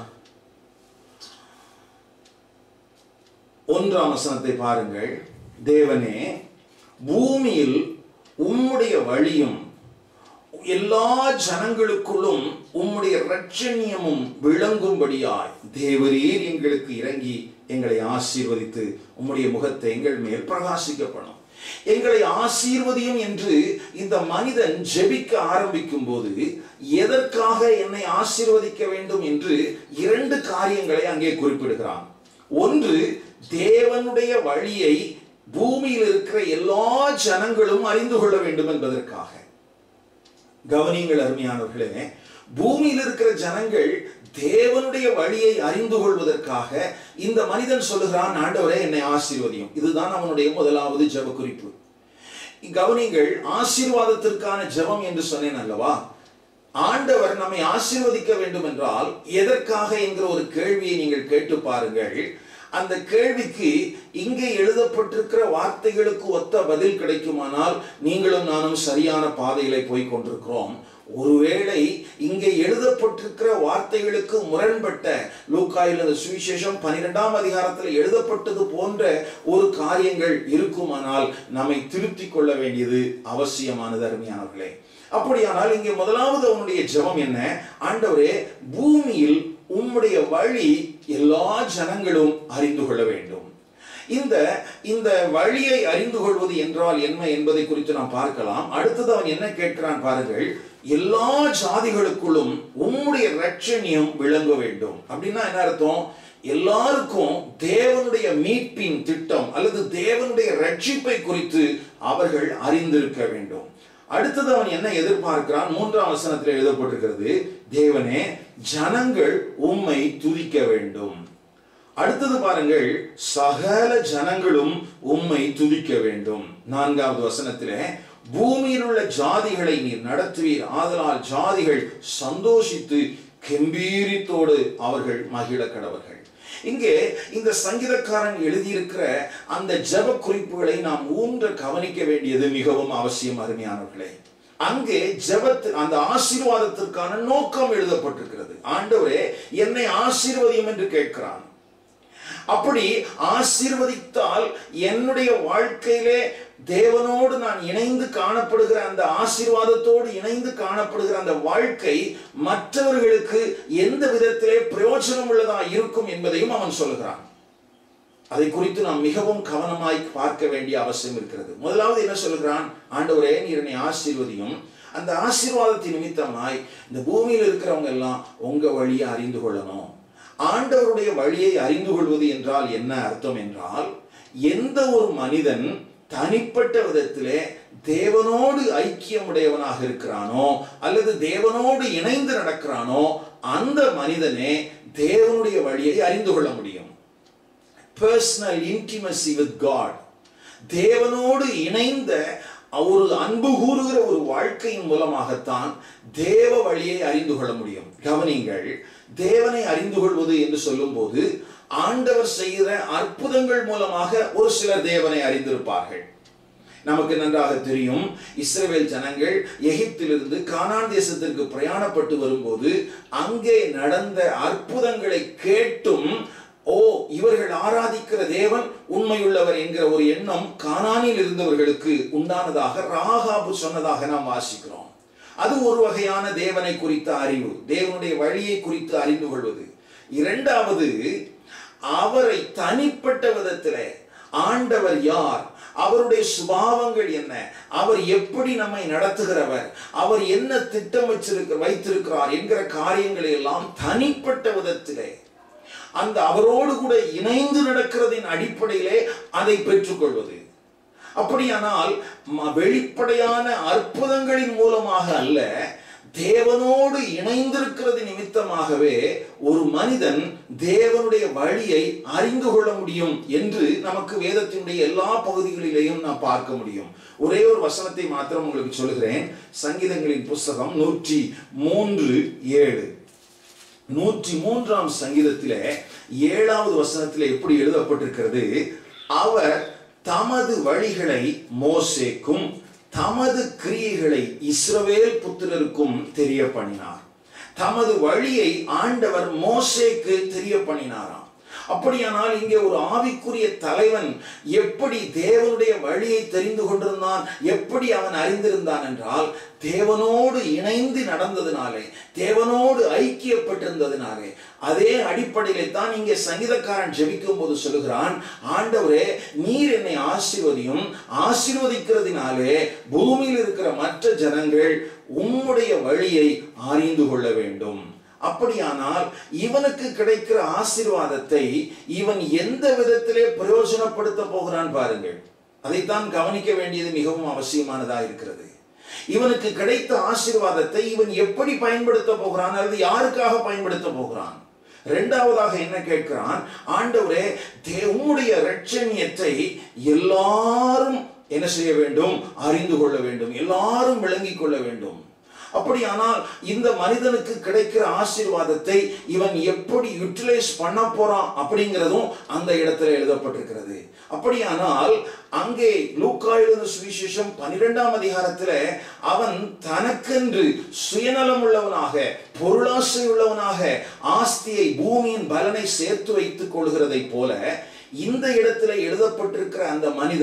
ஒன்றாம் வசனத்தை பாருங்கள் தேவனே பூமியில் உம்முடைய வழியும் எல்லா ஜனங்களுக்குள்ளும் உம்முடைய இரட்சணியமும் விளங்கும்படியாய் தேவரீர் எங்களுக்கு இறங்கி எங்களை ஆசீர்வதித்து உம்முடைய முகத்தை எங்கள் மேல் பிரகாசிக்கப்படும் எங்களை ஆசீர்வதியும் என்று இந்த மனிதன் ஜெபிக்க ஆரம்பிக்கும் போது எதற்காக என்னை ஆசீர்வதிக்க வேண்டும் என்று இரண்டு காரியங்களை அங்கே குறிப்பிடுகிறான் ஒன்று தேவனுடைய வழியை பூமியில் இருக்கிற எல்லா ஜனங்களும் அறிந்து கொள்ள வேண்டும் என்பதற்காக கவனிங்கள் அருமையானவர்களே பூமியில் இருக்கிற ஜனங்கள் தேவனுடைய வழியை அறிந்து கொள்வதற்காக இந்த மனிதன் சொல்லுகிறான் ஆண்டவரே என்னை ஆசீர்வதியும் இதுதான் அவனுடைய முதலாவது ஜெப குறிப்பு கவனிங்கள் ஆசீர்வாதத்திற்கான ஜெபம் என்று சொன்னேன் அல்லவா ஆண்டவர் நம்மை ஆசீர்வதிக்க வேண்டும் என்றால் எதற்காக என்கிற ஒரு கேள்வியை நீங்கள் கேட்டு பாருங்கள் அந்த கேள்விக்கு இங்கே எழுதப்பட்டிருக்கிற வார்த்தைகளுக்கு ஒத்த பதில் கிடைக்குமானால் நீங்களும் நானும் சரியான பாதையிலே போய் கொண்டிருக்கிறோம் ஒருவேளை இங்கே எழுதப்பட்டிருக்கிற வார்த்தைகளுக்கு முரண்பட்ட லூக்காயில் அந்த சுவிசேஷம் பனிரெண்டாம் அதிகாரத்தில் எழுதப்பட்டது போன்ற ஒரு காரியங்கள் இருக்குமானால் நம்மை திருத்திக் கொள்ள வேண்டியது அவசியமானது அருமையானவர்களே அப்படியானால் இங்கே முதலாவது அவனுடைய ஜெபம் என்ன ஆண்டவரே பூமியில் உம்முடைய வழி எல்லா ஜனங்களும் அறிந்து கொள்ள வேண்டும் இந்த இந்த வழியை அறிந்து கொள்வது என்றால் என்ன என்பதை குறித்து நாம் பார்க்கலாம் அடுத்தது அவன் என்ன கேட்கிறான் பாருங்கள் எல்லா ஜாதிகளுக்குள்ளும் உம்முடைய ரட்சணியம் விளங்க வேண்டும் அப்படின்னா என்ன அர்த்தம் எல்லாருக்கும் தேவனுடைய மீட்பின் திட்டம் அல்லது தேவனுடைய ரட்சிப்பை குறித்து அவர்கள் அறிந்திருக்க வேண்டும் அடுத்தது அவன் என்ன எதிர்பார்க்கிறான் மூன்றாம் வசனத்தில் எழுதப்பட்டிருக்கிறது தேவனே ஜனங்கள் உம்மை துதிக்க வேண்டும் அடுத்தது பாருங்கள் சகல ஜனங்களும் உம்மை துதிக்க வேண்டும் நான்காவது வசனத்திலே பூமியில் உள்ள ஜாதிகளை நீர் நடத்துவீர் ஆதலால் ஜாதிகள் சந்தோஷித்து கெம்பீரித்தோடு அவர்கள் மகிழ கடவர்கள் இங்கே இந்த சங்கீதக்காரன் எழுதியிருக்கிற அந்த ஜெப குறிப்புகளை நாம் ஊன்ற கவனிக்க வேண்டியது மிகவும் அவசியம் அருமையானவர்களே அங்கே ஜெபத்து அந்த ஆசீர்வாதத்திற்கான நோக்கம் எழுதப்பட்டிருக்கிறது ஆண்டவரே என்னை ஆசீர்வதியும் என்று கேட்கிறான் அப்படி ஆசீர்வதித்தால் என்னுடைய வாழ்க்கையிலே தேவனோடு நான் இணைந்து காணப்படுகிற அந்த ஆசீர்வாதத்தோடு இணைந்து காணப்படுகிற அந்த வாழ்க்கை மற்றவர்களுக்கு எந்த விதத்திலே பிரயோஜனம் உள்ளதா இருக்கும் என்பதையும் அவன் சொல்லுகிறான் அதை குறித்து நாம் மிகவும் கவனமாய் பார்க்க வேண்டிய அவசியம் இருக்கிறது முதலாவது என்ன சொல்லுகிறான் ஆண்டவரே நீர் என்னை ஆசீர்வதியும் அந்த ஆசீர்வாதத்தின் நிமித்தமாய் இந்த பூமியில் இருக்கிறவங்க எல்லாம் உங்க வழியை அறிந்து கொள்ளணும் ஆண்டவருடைய வழியை அறிந்து கொள்வது என்றால் என்ன அர்த்தம் என்றால் எந்த ஒரு மனிதன் தனிப்பட்ட விதத்திலே தேவனோடு ஐக்கியமுடையவனாக இருக்கிறானோ அல்லது தேவனோடு இணைந்து நடக்கிறானோ அந்த மனிதனே தேவனுடைய வழியை அறிந்து கொள்ள முடியும் பர்சனல் இன்டிமசி வித் காட் தேவனோடு இணைந்த ஒரு அன்பு கூறுகிற ஒரு வாழ்க்கையின் மூலமாகத்தான் தேவ வழியை அறிந்து கொள்ள முடியும் கவனிங்கள் தேவனை அறிந்து கொள்வது என்று சொல்லும்போது ஆண்டவர் செய்கிற அற்புதங்கள் மூலமாக ஒரு சிலர் தேவனை அறிந்திருப்பார்கள் நமக்கு நன்றாக தெரியும் இஸ்ரேல் ஜனங்கள் எகிப்திலிருந்து கானான் தேசத்திற்கு பிரயாணப்பட்டு வரும்போது அங்கே நடந்த அற்புதங்களை கேட்டும் ஓ இவர்கள் ஆராதிக்கிற தேவன் உண்மையுள்ளவர் என்கிற ஒரு எண்ணம் கானானில் இருந்தவர்களுக்கு உண்டானதாக ராகாபு சொன்னதாக நாம் வாசிக்கிறோம் அது ஒரு வகையான தேவனை குறித்த அறிவு தேவனுடைய வழியை குறித்து அறிந்து கொள்வது இரண்டாவது அவரை தனிப்பட்ட விதத்திலே ஆண்டவர் யார் அவருடைய சுபாவங்கள் என்ன அவர் எப்படி நம்மை நடத்துகிறவர் அவர் என்ன திட்டம் வச்சிருக்க வைத்திருக்கிறார் என்கிற காரியங்களை எல்லாம் தனிப்பட்ட விதத்திலே அந்த அவரோடு கூட இணைந்து நடக்கிறதின் அடிப்படையிலே அதை பெற்றுக்கொள்வது அப்படியானால் ம- வெளிப்படையான அற்புதங்களின் மூலமாக அல்ல தேவனோடு இணைந்திருக்கிறது நிமித்தமாகவே ஒரு மனிதன் தேவனுடைய வழியை அறிந்து கொள்ள முடியும் என்று நமக்கு வேதத்தினுடைய எல்லா பகுதிகளிலேயும் நாம் பார்க்க முடியும் ஒரே ஒரு வசனத்தை மாத்திரம் உங்களுக்கு சொல்கிறேன் சங்கீதங்களின் புஸ்தகம் நூற்றி மூன்று ஏழு நூற்றி மூன்றாம் சங்கீதத்திலே ஏழாவது வசனத்திலே எப்படி எழுதப்பட்டிருக்கிறது அவர் தமது வழிகளை மோசேக்கும் தமது கிரியைகளை இஸ்ரவேல் புத்திரருக்கும் தெரிய பண்ணினார் தமது வழியை ஆண்டவர் மோசேக்கு தெரிய பண்ணினாராம் அப்படியானால் இங்கே ஒரு ஆவிக்குரிய தலைவன் எப்படி தேவனுடைய வழியை தெரிந்து கொண்டிருந்தான் எப்படி அவன் அறிந்திருந்தான் என்றால் தேவனோடு இணைந்து நடந்ததினாலே தேவனோடு ஐக்கியப்பட்டிருந்ததினாலே அதே அடிப்படையிலே தான் இங்கே சங்கீதக்காரன் ஜெபிக்கும் போது சொல்லுகிறான் ஆண்டவரே நீர் என்னை ஆசீர்வதியும் ஆசீர்வதிக்கிறதினாலே பூமியில் இருக்கிற மற்ற ஜனங்கள் உம்முடைய வழியை அறிந்து கொள்ள வேண்டும் அப்படியானால் இவனுக்கு கிடைக்கிற ஆசீர்வாதத்தை இவன் எந்த விதத்திலே பிரயோஜனப்படுத்த போகிறான் பாருங்கள் அதைத்தான் கவனிக்க வேண்டியது மிகவும் அவசியமானதா இருக்கிறது இவனுக்கு கிடைத்த ஆசீர்வாதத்தை இவன் எப்படி பயன்படுத்த போகிறான் அல்லது யாருக்காக பயன்படுத்த போகிறான் இரண்டாவதாக என்ன கேட்கிறான் ஆண்டவரே தே- உம்முடைய இரட்சணியத்தை எல்லாரும் என்ன செய்ய வேண்டும் அறிந்து கொள்ள வேண்டும் எல்லாரும் விளங்கிக் கொள்ள வேண்டும் அப்படியானால் இந்த மனிதனுக்கு கிடைக்கிற ஆசீர்வாதத்தை இவன் எப்படி யூட்டிலைஸ் பண்ண போறான் அப்படிங்கிறதும் அந்த இடத்துல எழுதப்பட்டிருக்கிறது அப்படியானால் அங்கே லூக்கா எழுதின சுவிசேஷம் பனிரெண்டாம் அதிகாரத்துல அவன் தனக்கென்று சுயநலம் உள்ளவனாக பொருளாசை உள்ளவனாக ஆஸ்தியை பூமியின் பலனை சேர்த்து வைத்துக் கொள்கிறதை போல இந்த இடத்துல எழுதப்பட்டிருக்கிற அந்த மனிதன்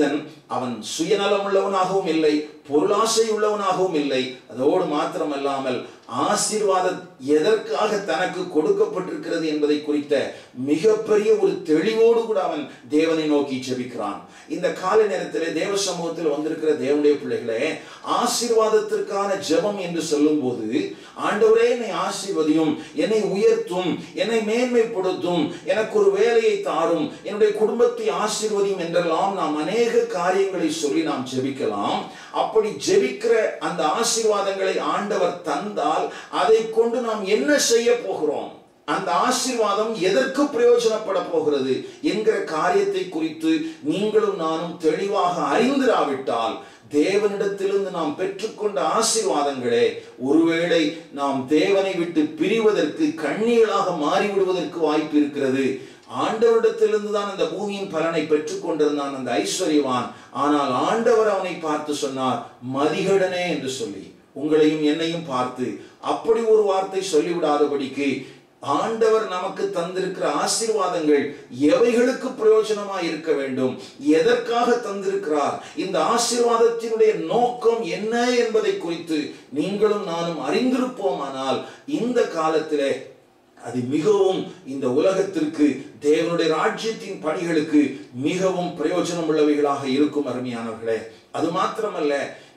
அவன் சுயநலம் உள்ளவனாகவும் இல்லை பொருளாசை உள்ளவனாகவும் இல்லை அதோடு மாத்திரமல்லாமல் ஆசீர்வாதம் எதற்காக தனக்கு கொடுக்கப்பட்டிருக்கிறது என்பதை குறித்த மிகப்பெரிய ஒரு தெளிவோடு கூட அவன் தேவனை நோக்கி ஜெபிக்கிறான் இந்த காலை நேரத்தில் தேவ சமூகத்தில் வந்திருக்கிற தேவனுடைய பிள்ளைகளே ஆசீர்வாதத்திற்கான ஜெபம் என்று சொல்லும்போது ஆண்டவரே என்னை ஆசீர்வதியும் என்னை உயர்த்தும் என்னை மேன்மைப்படுத்தும் எனக்கு ஒரு வேலையை தாரும் என்னுடைய குடும்பத்தை ஆசீர்வதியும் என்றெல்லாம் நாம் அநேக காரியங்களை சொல்லி நாம் ஜெபிக்கலாம் அப்படி ஜெபிக்கிற அந்த ஆசீர்வாதங்களை ஆண்டவர் தந்தால் அதை கொண்டு நாம் என்ன செய்ய போகிறோம் அந்த ஆசீர்வாதம் எதற்கு பிரயோஜனப்பட போகிறது என்கிற காரியத்தை குறித்து நீங்களும் நானும் தெளிவாக அறிந்திராவிட்டால் தேவனிடத்திலிருந்து நாம் பெற்றுக்கொண்ட ஆசீர்வாதங்களே ஒருவேளை நாம் தேவனை விட்டு பிரிவதற்கு கண்ணீர்களாக மாறிவிடுவதற்கு வாய்ப்பு இருக்கிறது ஆண்டவரிடத்திலிருந்து தான் அந்த பூமியின் பலனை பெற்றுக் கொண்டிருந்தான் அந்த ஐஸ்வர்யவான் ஆனால் ஆண்டவர் அவனை பார்த்து சொன்னார் மதிகடனே என்று சொல்லி உங்களையும் என்னையும் பார்த்து அப்படி ஒரு வார்த்தை சொல்லிவிடாதபடிக்கு ஆண்டவர் நமக்கு தந்திருக்கிற ஆசீர்வாதங்கள் எவைகளுக்கு பிரயோஜனமாய் இருக்க வேண்டும் எதற்காக தந்திருக்கிறார் இந்த ஆசீர்வாதத்தினுடைய நோக்கம் என்ன என்பதை குறித்து நீங்களும் நானும் அறிந்திருப்போமானால் இந்த காலத்திலே அது மிகவும் இந்த உலகத்திற்கு தேவனுடைய ராஜ்யத்தின் பணிகளுக்கு மிகவும் பிரயோஜனம் உள்ளவைகளாக இருக்கும் அருமையானவர்களே அது மாத்திரமல்ல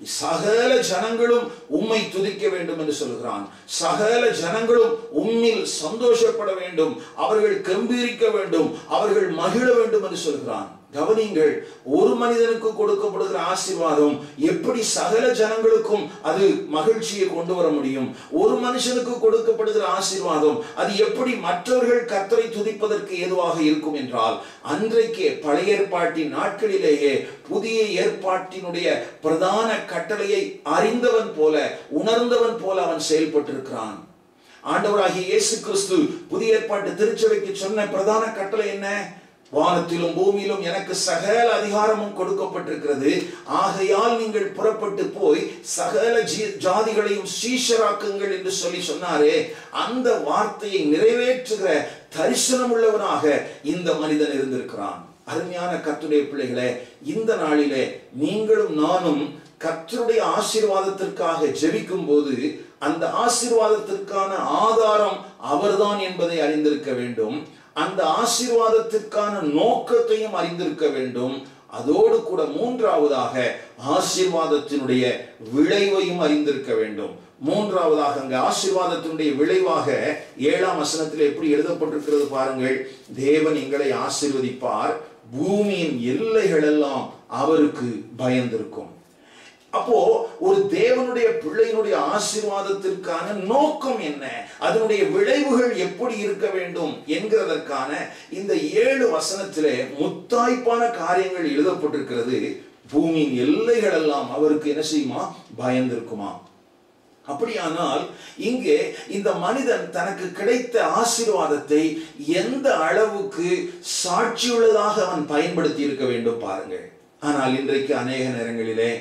சகல ஜனங்களும் உம்மை துதிக்க வேண்டும் என்று சொல்கிறான் சகல ஜனங்களும் உம்மில் சந்தோஷப்பட வேண்டும் அவர்கள் கம்பீரிக்க வேண்டும் அவர்கள் மகிழ வேண்டும் என்று சொல்கிறான் கவனிங்கள் ஒரு மனிதனுக்கு கொடுக்கப்படுகிற ஆசீர்வாதம் எப்படி சகல ஜனங்களுக்கும் அது மகிழ்ச்சியை கொண்டு வர முடியும் ஒரு மனுஷனுக்கு கொடுக்கப்படுகிற ஆசீர்வாதம் அது எப்படி மற்றவர்கள் கத்தரை துதிப்பதற்கு ஏதுவாக இருக்கும் என்றால் அன்றைக்கே பழைய ஏற்பாட்டின் நாட்களிலேயே புதிய ஏற்பாட்டினுடைய பிரதான கட்டளையை அறிந்தவன் போல உணர்ந்தவன் போல அவன் செயல்பட்டிருக்கிறான் ஆண்டவராகிய இயேசு கிறிஸ்து புதிய ஏற்பாட்டு திருச்சபைக்கு சொன்ன பிரதான கட்டளை என்ன வானத்திலும் பூமியிலும் எனக்கு சகல அதிகாரமும் கொடுக்கப்பட்டிருக்கிறது ஆகையால் நீங்கள் புறப்பட்டு போய் சகல ஜீ- ஜாதிகளையும் சீஷராக்குங்கள் என்று சொல்லி சொன்னாரே அந்த வார்த்தையை நிறைவேற்றுகிற தரிசனம் உள்ளவனாக இந்த மனிதன் இருந்திருக்கிறான் அருமையான கர்த்தருடைய பிள்ளைகளே இந்த நாளிலே நீங்களும் நானும் கர்த்தருடைய ஆசீர்வாதத்திற்காக ஜெபிக்கும் போது அந்த ஆசீர்வாதத்திற்கான ஆதாரம் அவர்தான் என்பதை அறிந்திருக்க வேண்டும் அந்த ஆசீர்வாதத்திற்கான நோக்கத்தையும் அறிந்திருக்க வேண்டும் அதோடு கூட மூன்றாவதாக ஆசீர்வாதத்தினுடைய விளைவையும் அறிந்திருக்க வேண்டும் மூன்றாவதாக அங்க ஆசீர்வாதத்தினுடைய விளைவாக ஏழாம் வசனத்தில் எப்படி எழுதப்பட்டிருக்கிறது பாருங்கள் தேவன் எங்களை ஆசீர்வதிப்பார் பூமியின் எல்லைகள் எல்லாம் அவருக்கு பயந்திருக்கும் அப்போ ஒரு தேவனுடைய பிள்ளையினுடைய ஆசீர்வாதத்திற்கான நோக்கம் என்ன அதனுடைய விளைவுகள் எப்படி இருக்க வேண்டும் என்கிறதற்கான இந்த ஏழு வசனத்திலே முத்தாய்ப்பான காரியங்கள் எழுதப்பட்டிருக்கிறது பூமியின் எல்லைகள் எல்லாம் அவருக்கு என்ன செய்யுமா பயந்திருக்குமா அப்படியானால் இங்கே இந்த மனிதன் தனக்கு கிடைத்த ஆசீர்வாதத்தை எந்த அளவுக்கு சாட்சியுள்ளதாக அவன் பயன்படுத்தி இருக்க வேண்டும் பாருங்கள் ஆனால் இன்றைக்கு அநேக நேரங்களிலே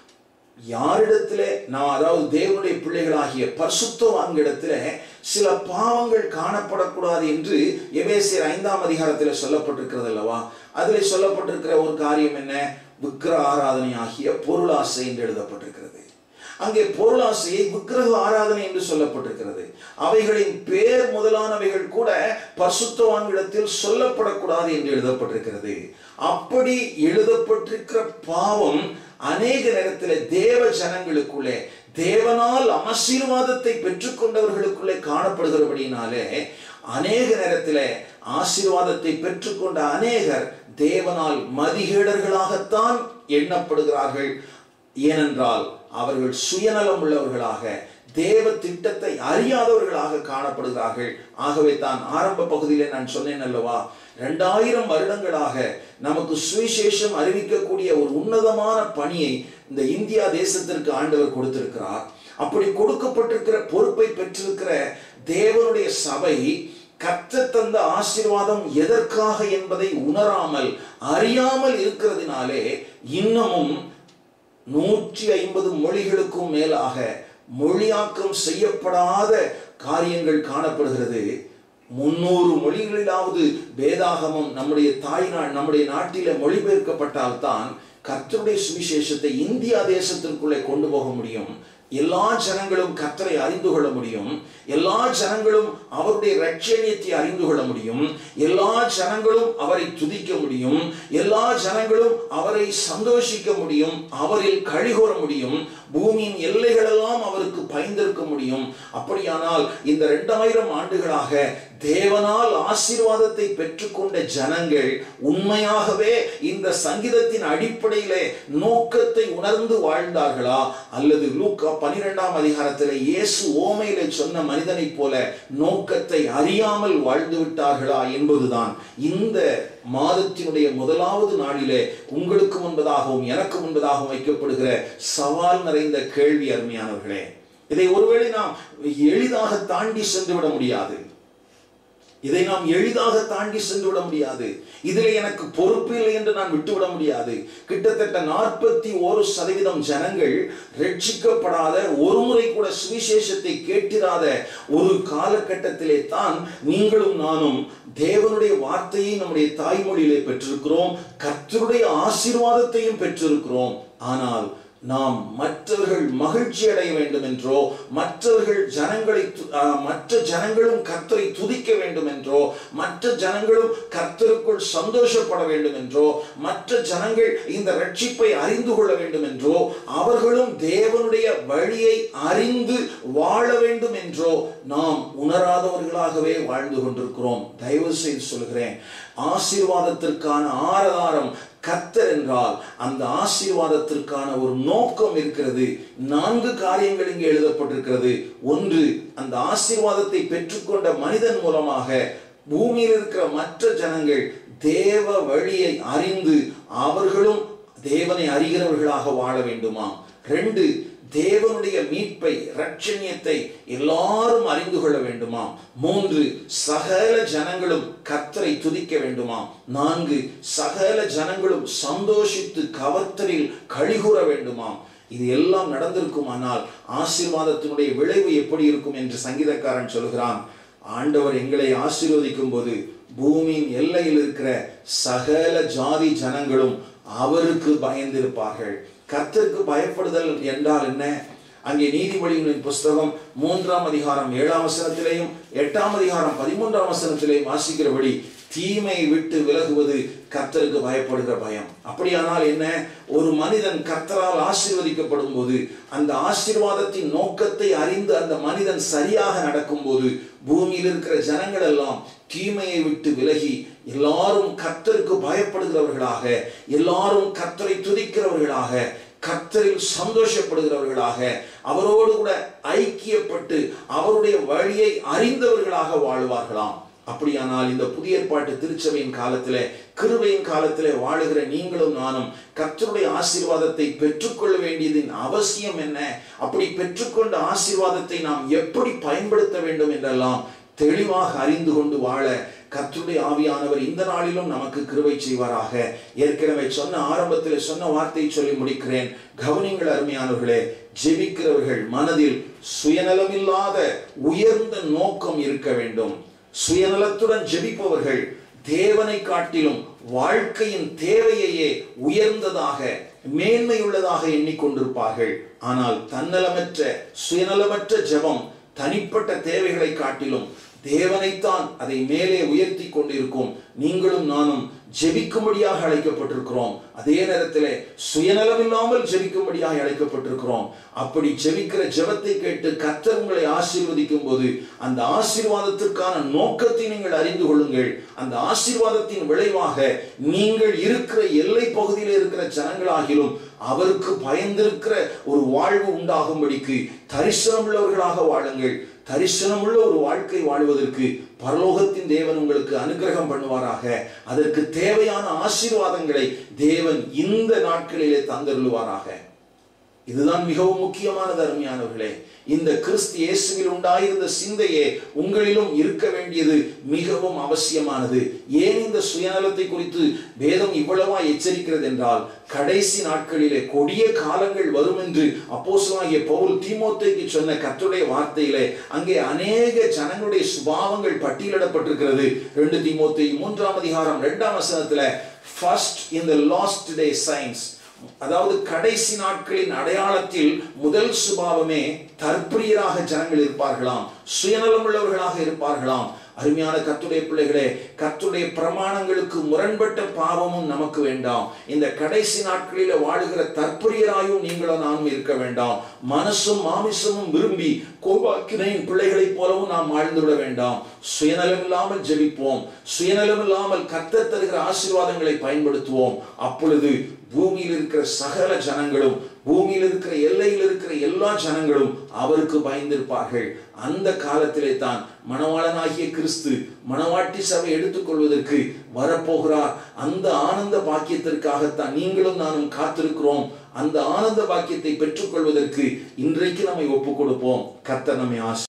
யாரிடத்திலே நான் அதாவது தேவனுடைய பிள்ளைகளாகிய பரிசுத்தவான்களிடத்திலே சில பாவங்கள் காணப்படக்கூடாது என்று எபேசியர் ஐந்தாம் அதிகாரத்தில் சொல்லப்பட்டிருக்கிறது அல்லவா அதில் சொல்லப்பட்டிருக்கிற ஒரு காரியம் என்ன விக்கிர ஆராதனை ஆகிய பொருளாசை என்று எழுதப்பட்டிருக்கிறது அங்கே பொருளாசையை விக்கிரக ஆராதனை என்று சொல்லப்பட்டிருக்கிறது அவைகளின் பேர் முதலானவைகள் கூட பசுத்தவான்களிடத்தில் சொல்லப்படக்கூடாது என்று எழுதப்பட்டிருக்கிறது அப்படி எழுதப்பட்டிருக்கிற பாவம் அநேக நேரத்தில் தேவ ஜனங்களுக்குள்ளே தேவனால் ஆசீர்வாதத்தை பெற்றுக்கொண்டவர்களுக்குள்ளே காணப்படுகிறபடினாலே அநேக நேரத்தில் ஆசீர்வாதத்தை பெற்றுக்கொண்ட அநேகர் தேவனால் மதிகேடர்களாகத்தான் எண்ணப்படுகிறார்கள் ஏனென்றால் அவர்கள் சுயநலம் உள்ளவர்களாக தேவ திட்டத்தை அறியாதவர்களாக காணப்படுகிறார்கள் ஆகவே தான் ஆரம்ப பகுதியிலே நான் சொன்னேன் அல்லவா ரெண்டாயிரம் வருடங்களாக நமக்கு சுவிசேஷம் அறிவிக்கக்கூடிய ஒரு உன்னதமான பணியை இந்த இந்தியா தேசத்திற்கு ஆண்டவர் கொடுத்திருக்கிறார் அப்படி கொடுக்கப்பட்டிருக்கிற பொறுப்பை பெற்றிருக்கிற தேவனுடைய சபை கத்த தந்த ஆசீர்வாதம் எதற்காக என்பதை உணராமல் அறியாமல் இருக்கிறதுனாலே இன்னமும் நூற்றி ஐம்பது மொழிகளுக்கும் மேலாக மொழியாக்கம் செய்யப்படாத காரியங்கள் காணப்படுகிறது முன்னூறு மொழிகளிலாவது வேதாகமம் நம்முடைய தாய்நாள் நம்முடைய நாட்டில மொழிபெயர்க்கப்பட்டால்தான் கர்த்தருடைய சுவிசேஷத்தை இந்தியா தேசத்திற்குள்ளே கொண்டு போக முடியும் எல்லா ஜனங்களும் கர்த்தரை அறிந்து கொள்ள முடியும் எல்லா ஜனங்களும் அவருடைய ரட்சணியத்தை அறிந்து கொள்ள முடியும் எல்லா ஜனங்களும் அவரை துதிக்க முடியும் எல்லா ஜனங்களும் அவரை சந்தோஷிக்க முடியும் அவரில் கழிகூற முடியும் பூமியின் எல்லைகளெல்லாம் அவருக்கு பயந்திருக்க முடியும் அப்படியானால் இந்த இரண்டாயிரம் ஆண்டுகளாக தேவனால் ஆசீர்வாதத்தை பெற்றுக்கொண்ட ஜனங்கள் உண்மையாகவே இந்த சங்கீதத்தின் அடிப்படையிலே நோக்கத்தை உணர்ந்து வாழ்ந்தார்களா அல்லது லூக்கா பனிரெண்டாம் அதிகாரத்தில் இயேசு ஓமையிலே சொன்ன மனிதனைப் போல நோக்கத்தை அறியாமல் வாழ்ந்து விட்டார்களா என்பதுதான் இந்த மாதத்தினுடைய முதலாவது நாளிலே உங்களுக்கு முன்பதாகவும் எனக்கு முன்பதாகவும் வைக்கப்படுகிற சவால் நிறைந்த கேள்வி அருமையானவர்களே இதை ஒருவேளை நாம் எளிதாக தாண்டி சென்று விட முடியாது இதை நாம் எளிதாக தாண்டி சென்று விட முடியாது இதில் எனக்கு பொறுப்பு இல்லை என்று நான் விட்டுவிட முடியாது கிட்டத்தட்ட நாற்பத்தி ஒரு சதவீதம் ஜனங்கள் ரட்சிக்கப்படாத ஒரு முறை கூட சுவிசேஷத்தை கேட்டிராத ஒரு காலகட்டத்திலே தான் நீங்களும் நானும் தேவனுடைய வார்த்தையை நம்முடைய தாய்மொழியிலே பெற்றிருக்கிறோம் கர்த்தருடைய ஆசீர்வாதத்தையும் பெற்றிருக்கிறோம் ஆனால் நாம் மற்றவர்கள் மகிழ்ச்சி அடைய வேண்டும் என்றோ மற்றவர்கள் ஜனங்களை து- ஆ, மற்ற ஜனங்களும் கர்த்தரை துதிக்க வேண்டும் என்றோ மற்ற ஜனங்களும் கர்த்தருக்குள் சந்தோஷப்பட வேண்டும் என்றோ மற்ற ஜனங்கள் இந்த ரட்சிப்பை அறிந்து கொள்ள வேண்டும் என்றோ அவர்களும் தேவனுடைய வழியை அறிந்து வாழ வேண்டும் என்றோ நாம் உணராதவர்களாகவே வாழ்ந்து கொண்டிருக்கிறோம் தயவு செய்து சொல்கிறேன் ஆசீர்வாதத்திற்கான ஆரதாரம் கர்த்தர் என்றால் அந்த ஆசீர்வாதத்திற்கான ஒரு நோக்கம் இருக்கிறது நான்கு காரியங்கள் இங்கே எழுதப்பட்டிருக்கிறது ஒன்று அந்த ஆசீர்வாதத்தை பெற்றுக்கொண்ட மனிதன் மூலமாக பூமியில் இருக்கிற மற்ற ஜனங்கள் தேவ வழியை அறிந்து அவர்களும் தேவனை அறிகிறவர்களாக வாழ வேண்டுமா ரெண்டு தேவனுடைய மீட்பை ரட்சணியத்தை எல்லாரும் அறிந்து கொள்ள வேண்டுமா மூன்று சகல ஜனங்களும் கர்த்தரை துதிக்க வேண்டுமா நான்கு சகல ஜனங்களும் சந்தோஷித்து கவர்த்தரில் கழிகூற வேண்டுமா இது எல்லாம் நடந்திருக்குமானால் ஆசீர்வாதத்தினுடைய விளைவு எப்படி இருக்கும் என்று சங்கீதக்காரன் சொல்கிறான் ஆண்டவர் எங்களை ஆசீர்வதிக்கும் போது பூமியின் எல்லையில் இருக்கிற சகல ஜாதி ஜனங்களும் அவருக்கு பயந்திருப்பார்கள் கர்த்தருக்கு பயப்படுதல் என்றால் என்ன அங்கே நீதிமொழிகளின் புஸ்தகம் மூன்றாம் அதிகாரம் ஏழாம் வசனத்திலேயும் எட்டாம் அதிகாரம் பதிமூன்றாம் வசனத்திலேயும் வாசிக்கிறபடி தீமையை விட்டு விலகுவது கர்த்தருக்கு பயப்படுகிற பயம் அப்படியானால் என்ன ஒரு மனிதன் கர்த்தரால் ஆசீர்வதிக்கப்படும் போது அந்த ஆசீர்வாதத்தின் நோக்கத்தை அறிந்து அந்த மனிதன் சரியாக நடக்கும்போது பூமியில் இருக்கிற ஜனங்கள் எல்லாம் தீமையை விட்டு விலகி எல்லாரும் கர்த்தருக்கு பயப்படுகிறவர்களாக எல்லாரும் கர்த்தரை துதிக்கிறவர்களாக கர்த்தரில் சந்தோஷப்படுகிறவர்களாக அவரோடு கூட ஐக்கியப்பட்டு அவருடைய வழியை அறிந்தவர்களாக வாழ்வார்களாம் அப்படியானால் இந்த புதிய ஏற்பாட்டு திருச்சபையின் காலத்திலே கிருபையின் காலத்திலே வாழுகிற நீங்களும் நானும் கர்த்தருடைய ஆசீர்வாதத்தை பெற்றுக்கொள்ள வேண்டியதின் அவசியம் என்ன அப்படி பெற்றுக்கொண்ட ஆசீர்வாதத்தை நாம் எப்படி பயன்படுத்த வேண்டும் என்றெல்லாம் தெளிவாக அறிந்து கொண்டு வாழ கர்த்தருடைய ஆவியானவர் இந்த நாளிலும் நமக்கு கிருபை செய்வாராக ஏற்கனவே சொன்ன ஆரம்பத்தில் சொன்ன வார்த்தையை சொல்லி முடிக்கிறேன் கவனிங்கள் அருமையானவர்களே ஜெபிக்கிறவர்கள் மனதில் சுயநலமில்லாத உயர்ந்த நோக்கம் இருக்க வேண்டும் சுயநலத்துடன் ஜெபிப்பவர்கள் தேவனை காட்டிலும் வாழ்க்கையின் தேவையையே உயர்ந்ததாக மேன்மையுள்ளதாக எண்ணிக்கொண்டிருப்பார்கள் ஆனால் தன்னலமற்ற சுயநலமற்ற ஜெபம் தனிப்பட்ட தேவைகளை காட்டிலும் தேவனைத்தான் அதை மேலே உயர்த்தி கொண்டிருக்கும் நீங்களும் நானும் ஜெபிக்கும்படியாக அழைக்கப்பட்டிருக்கிறோம் அதே நேரத்தில் சுயநலமில்லாமல் ஜெபிக்கும்படியாக அழைக்கப்பட்டிருக்கிறோம் அப்படி ஜெபிக்கிற ஜெபத்தை கேட்டு கர்த்தர் உங்களை ஆசீர்வதிக்கும் போது அந்த ஆசீர்வாதத்திற்கான நோக்கத்தை நீங்கள் அறிந்து கொள்ளுங்கள் அந்த ஆசீர்வாதத்தின் விளைவாக நீங்கள் இருக்கிற எல்லை பகுதியில் இருக்கிற ஜனங்களாகிலும் அவருக்கு பயந்திருக்கிற ஒரு வாழ்வு உண்டாகும்படிக்கு தரிசனம் உள்ளவர்களாக வாழுங்கள் தரிசனமுள்ள ஒரு வாழ்க்கை வாழ்வதற்கு பரலோகத்தின் தேவன் உங்களுக்கு அனுகிரகம் பண்ணுவாராக அதற்கு தேவையான ஆசீர்வாதங்களை தேவன் இந்த நாட்களிலே தந்தருளுவாராக இதுதான் மிகவும் முக்கியமானது அருமையானவர்களே இந்த கிறிஸ்து இயேசுவில் உண்டாயிருந்த சிந்தையே உங்களிலும் இருக்க வேண்டியது மிகவும் அவசியமானது ஏன் இந்த சுயநலத்தை குறித்து வேதம் இவ்வளவா எச்சரிக்கிறது என்றால் கடைசி நாட்களிலே கொடிய காலங்கள் வரும் என்று அப்போஸ்தலனாகிய பவுல் தீமோத்தேக்கு சொன்ன கர்த்தருடைய வார்த்தையிலே அங்கே அநேக ஜனங்களுடைய சுபாவங்கள் பட்டியலிடப்பட்டிருக்கிறது ரெண்டு தீமோத்தேயு மூன்றாம் அதிகாரம் இரண்டாம் வசனத்துல first in the last day signs அதாவது கடைசி நாட்களின் அடையாளத்தில் முதல் சுபாவமே தற்பிரியராக ஜனங்கள் இருப்பார்களாம் சுயநலம் உள்ளவர்களாக இருப்பார்களாம் அருமையான கத்துடைய பிள்ளைகளே கத்துடைய பிரமாணங்களுக்கு முரண்பட்ட பாவமும் நமக்கு வேண்டாம் இந்த கடைசி நாட்களில வாழுகிற தற்புரியராயும் நீங்களும் நானும் இருக்க வேண்டாம் மனசும் மாமிசமும் விரும்பி கோபாக்கினையின் பிள்ளைகளைப் போலவும் நாம் வாழ்ந்து விட வேண்டாம் சுயநலம் இல்லாமல் ஜெபிப்போம் சுயநலம் இல்லாமல் கர்த்தர் தருகிற ஆசீர்வாதங்களை பயன்படுத்துவோம் அப்பொழுது பூமியில் இருக்கிற சகல ஜனங்களும் பூமியில் இருக்கிற எல்லையில் இருக்கிற எல்லா ஜனங்களும் அவருக்கு பயந்திருப்பார்கள் அந்த காலத்திலே தான் மணவாளனாகிய கிறிஸ்து மணவாட்டி சபை எடுத்துக்கொள்வதற்கு வரப்போகிறார் அந்த ஆனந்த பாக்கியத்திற்காகத்தான் நீங்களும் நானும் காத்திருக்கிறோம் அந்த ஆனந்த பாக்கியத்தை பெற்றுக்கொள்வதற்கு இன்றைக்கு நம்மை ஒப்புக் கொடுப்போம் கர்த்தர் நம்மை ஆசி